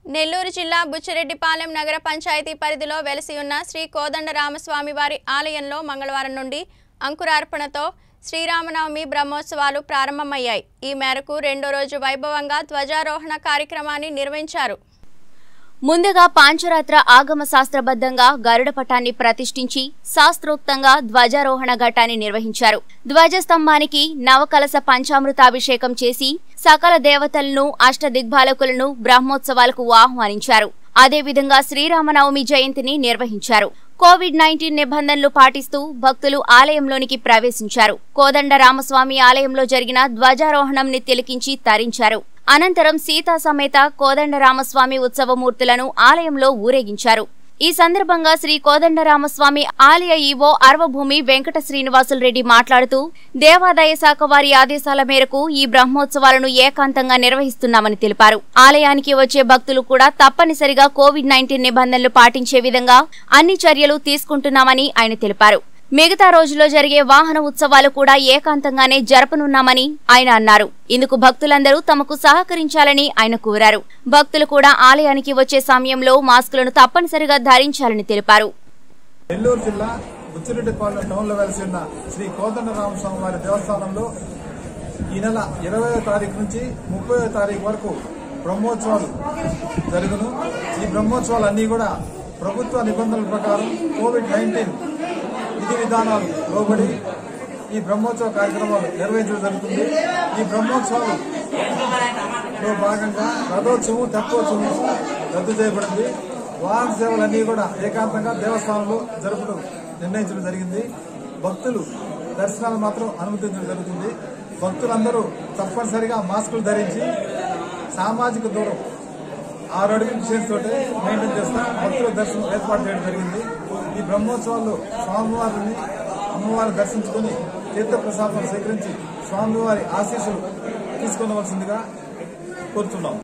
నెల్లూరు జిల్లా బుచ్చిరెడ్డిపాలెం నగర పంచాయతీ పరిధిలో వెలసి ఉన్న శ్రీ కోదండరామస్వామి వారి ఆలయంలో మంగళవారం నుండి అంకురార్పణతో శ్రీరామనవమి బ్రహ్మోత్సవాలు ప్రారంభమయ్యాయి ఈ మేరకు రెండో రోజు వైభవంగా ధ్వజారోహణ కార్యక్రమాన్ని నిర్వహించారు ముందుగా పాంచరాత్ర ఆగమ శాస్త్రబద్ధంగా గరుడ పటాన్ని ప్రతిష్ఠించి శాస్త్రోక్తంగా ధ్వజారోహణ ఘట్టాన్ని నిర్వహించారు ధ్వజస్తంభానికి నవకలస పంచామృతాభిషేకం చేసి సకల దేవతలను అష్టదిగ్బాలకులను బ్రహ్మోత్సవాలకు ఆహ్వానించారు అదేవిధంగా శ్రీరామనవమి జయంతిని నిర్వహించారు కోవిడ్ నైన్టీన్ నిబంధనలు పాటిస్తూ భక్తులు ఆలయంలోనికి ప్రవేశించారు కోదండ రామస్వామి ఆలయంలో జరిగిన ధ్వజారోహణంని తిలకించి తరించారు అనంతరం సీతా సమేత కోదండరామస్వామి ఉత్సవమూర్తులను ఆలయంలో ఊరేగించారు ఈ సందర్భంగా శ్రీ కోదండరామస్వామి ఆలయ ఈవో అర్వభూమి వెంకట శ్రీనివాసులు రెడ్డి మాట్లాడుతూ దేవాదాయ శాఖ వారి ఆదేశాల మేరకు ఈ బ్రహ్మోత్సవాలను ఏకాంతంగా నిర్వహిస్తున్నామని తెలిపారు ఆలయానికి వచ్చే భక్తులు కూడా తప్పనిసరిగా కోవిడ్ నైన్టీన్ నిబంధనలు పాటించే విధంగా అన్ని చర్యలు తీసుకుంటున్నామని ఆయన తెలిపారు మిగతా రోజుల్లో జరిగే వాహన ఉత్సవాలు కూడా ఏకాంతంగానే జరపనున్నామని ఆయన అన్నారు ఇందుకు భక్తులందరూ తమకు సహకరించాలని ఆయన కోరారు భక్తులు కూడా ఆలయానికి వచ్చే సమయంలో మాస్కులను తప్పనిసరిగా ధరించాలని తెలిపారు నెల్లూరు జిల్లా బుచ్చిరెడ్డిపాలెం టౌన్లో వెలిసి ఉన్న శ్రీ కోదండరామస్వామి వారి దేవస్థానంలో ఈ నెల ఇరవయో తారీఖు నుంచి ముప్పయో తారీఖు వరకు బ్రహ్మోత్సవాలు జరుగును ఈ బ్రహ్మోత్సవాలు అన్నీ కూడా ప్రభుత్వ నిబంధనల ప్రకారం కోవిడ్ నైన్టీన్ విధి విధానాలు లోబడి ఈ బ్రహ్మోత్సవ కార్యక్రమాలు నిర్వహించడం జరుగుతుంది ఈ బ్రహ్మోత్సవాలు లో భాగంగా రథోత్సవం తెప్పోత్సవం రద్దు చేయబడింది వాహన సేవలన్నీ కూడా ఏకాంతంగా దేవస్థానంలో జరుపుటం నిర్ణయించడం జరిగింది భక్తులు దర్శనాలు మాత్రం అనుమతించడం జరుగుతుంది భక్తులందరూ తప్పనిసరిగా మాస్కులు ధరించి సామాజిక దూరం ఆరు అడుగుల డిస్టెన్స్ తోటే మెయింటైన్ చేస్తా భక్తుల దర్శనం ఏర్పాటు చేయడం జరిగింది ఈ బ్రహ్మోత్సవాల్లో స్వామివారిని అమ్మవారిని దర్శించుకుని తీర్థప్రసాదం స్వీకరించి స్వామివారి ఆశీస్సులు తీసుకునవలసిందిగా కోరుతున్నాం